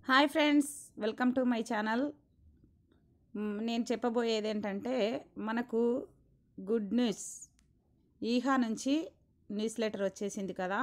hi friends welcome to my channel hmm, నేను చెప్పబోయేది ఏంటంటే మనకు గుడ్ న్యూస్ ఈహా నుంచి న్యూస్ లెటర్ వచ్చేసింది కదా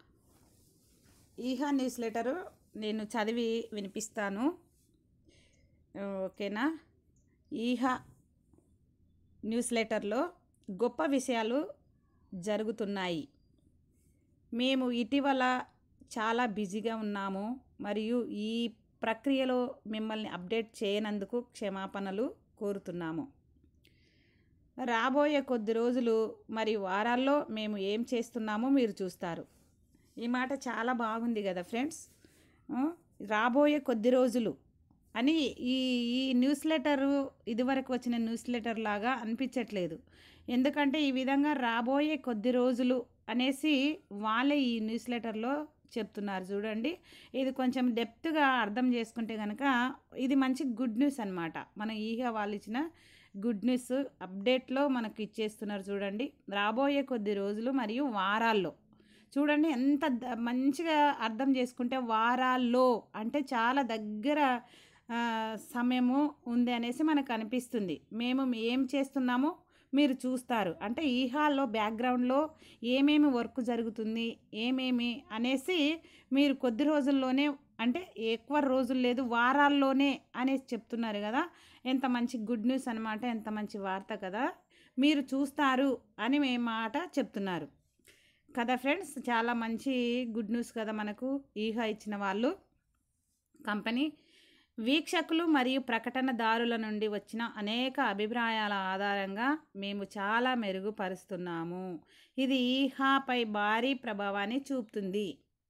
ఈహా న్యూస్ లెటరు నేను చదివి వినిపిస్తాను ఓకేనా ఈహా న్యూస్ లెటర్లో గొప్ప విషయాలు జరుగుతున్నాయి మేము ఇటీవల చాలా బిజీగా ఉన్నాము మరియు ఈ ప్రక్రియలో మిమ్మల్ని అప్డేట్ చేయనందుకు క్షమాపణలు కోరుతున్నాము రాబోయే కొద్ది రోజులు మరియు వారాల్లో మేము ఏం చేస్తున్నామో మీరు చూస్తారు ఈ మాట చాలా బాగుంది కదా ఫ్రెండ్స్ ఆ, రాబోయే కొద్ది రోజులు అని ఈ ఈ న్యూస్ లెటరు ఇదివరకు వచ్చిన న్యూస్ లెటర్ లాగా అనిపించట్లేదు ఎందుకంటే ఈ విధంగా రాబోయే కొద్ది రోజులు అనేసి వాళ్ళే ఈ న్యూస్ లెటర్లో చెప్తున్నారు చూడండి ఇది కొంచెం డెప్త్గా అర్థం చేసుకుంటే కనుక ఇది మంచి గుడ్ న్యూస్ అనమాట మన ఈగా వాళ్ళు ఇచ్చిన గుడ్ న్యూస్ అప్డేట్లో మనకు ఇచ్చేస్తున్నారు చూడండి రాబోయే కొద్ది రోజులు మరియు వారాల్లో చూడండి ఎంత ద- మంచిగా అర్థం చేసుకుంటే వారాల్లో అంటే చాలా దగ్గర ఆ, సమయము ఉంది అనేసి మనకు అనిపిస్తుంది మేము ఏం చేస్తున్నామో మీరు చూస్తారు అంటే ఈ హాల్లో బ్యాక్గ్రౌండ్లో ఏమేమి వర్క్ జరుగుతుంది ఏమేమి అనేసి మీరు కొద్ది రోజుల్లోనే అంటే ఎక్కువ రోజులు లేదు వారాల్లోనే అనేసి చెప్తున్నారు కదా ఎంత మంచి గుడ్ న్యూస్ అనమాట ఎంత మంచి వార్త కదా మీరు చూస్తారు అని మే మాట చెప్తున్నారు కదా ఫ్రెండ్స్ చాలా మంచి గుడ్ న్యూస్ కదా మనకు ఈహా ఇచ్చిన వాళ్ళు కంపెనీ వీక్షకులు మరియు ప్రకటనదారుల నుండి వచ్చిన అనేక అభిప్రాయాల ఆధారంగా మేము చాలా మెరుగుపరుస్తున్నాము ఇది ఈహాపై భారీ ప్రభావాన్ని చూపుతుంది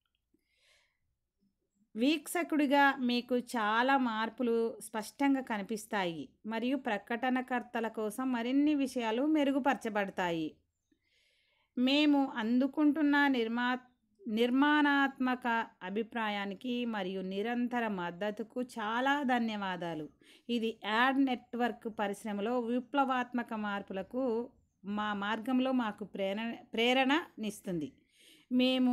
వీక్షకుడిగా మీకు చాలా మార్పులు స్పష్టంగా కనిపిస్తాయి మరియు ప్రకటనకర్తల కోసం మరిన్ని విషయాలు మెరుగుపరచబడతాయి మేము అందుకుంటున్న నిర్మా నిర్మాణాత్మక అభిప్రాయానికి మరియు నిరంతర మద్దతుకు చాలా ధన్యవాదాలు ఇది యాడ్ నెట్వర్క్ పరిశ్రమలో విప్లవాత్మక మార్పులకు మా మార్గంలో మాకు ప్రేరణ ప్రేరణనిస్తుంది మేము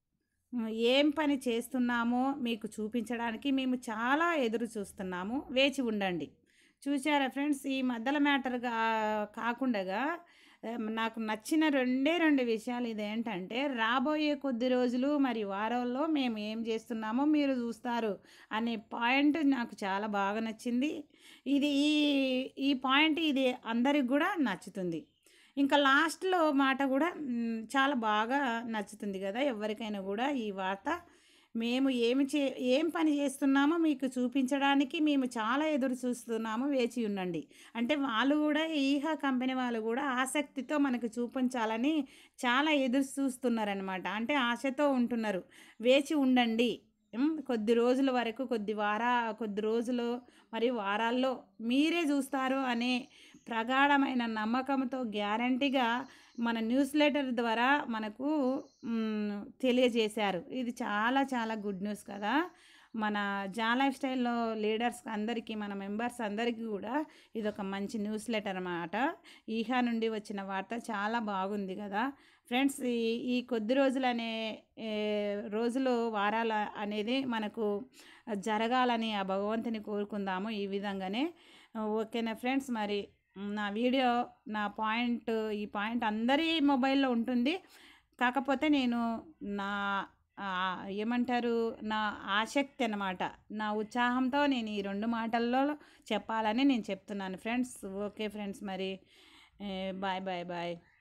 ఏం పని చేస్తున్నామో మీకు చూపించడానికి మేము చాలా ఎదురు చూస్తున్నాము వేచి ఉండండి చూసారా ఫ్రెండ్స్ ఈ మధ్యల మ్యాటర్ కాకుండా నాకు నచ్చిన రెండే రెండు విషయాలు ఇదేంటంటే రాబోయే కొద్ది రోజులు మరి వారంలో మేము ఏం చేస్తున్నామో మీరు చూస్తారు అనే పాయింట్ నాకు చాలా బాగా నచ్చింది ఇది ఈ ఈ పాయింట్ ఇది అందరికి కూడా నచ్చుతుంది ఇంకా లాస్ట్లో మాట కూడా మ్, చాలా బాగా నచ్చుతుంది కదా ఎవరికైనా కూడా ఈ వార్త మేము ఏమి చే ఏం పని చేస్తున్నామో మీకు చూపించడానికి మేము చాలా ఎదురు చూస్తున్నాము వేచి ఉండండి అంటే వాళ్ళు కూడా ఈహా కంపెనీ వాళ్ళు కూడా ఆసక్తితో మనకు చూపించాలని చాలా ఎదురు చూస్తున్నారనమాట అంటే ఆశతో ఉంటున్నారు వేచి ఉండండి ఉమ్, కొద్ది రోజుల వరకు కొద్ది వారా కొద్ది రోజులు మరియు వారాల్లో మీరే చూస్తారు అనే ప్రగాఢమైన నమ్మకంతో గ్యారంటీగా మన న్యూస్ లెటర్ ద్వారా మనకు మ్, తెలియజేశారు ఇది చాలా చాలా గుడ్ న్యూస్ కదా మన జా లైఫ్ స్టైల్లో లీడర్స్ అందరికీ మన మెంబర్స్ అందరికీ కూడా ఇది ఒక మంచి న్యూస్ లెటర్ అన్నమాట ఈహా నుండి వచ్చిన వార్త చాలా బాగుంది కదా ఫ్రెండ్స్ ఈ ఈ కొద్ది రోజులు అనే ఏ, రోజులు వారాల అనేది మనకు జరగాలని ఆ భగవంతుని కోరుకుందాము ఈ విధంగానే ఓకేనా ఫ్రెండ్స్ మరి నా వీడియో నా పాయింట్ ఈ పాయింట్ అందరి మొబైల్లో ఉంటుంది కాకపోతే నేను నా ఆ, ఏమంటారు నా ఆసక్తి అన్నమాట నా ఉత్సాహంతో నేను ఈ రెండు మాటల్లో చెప్పాలని నేను చెప్తున్నాను ఫ్రెండ్స్ ఓకే ఫ్రెండ్స్ మరి బాయ్ బాయ్ బాయ్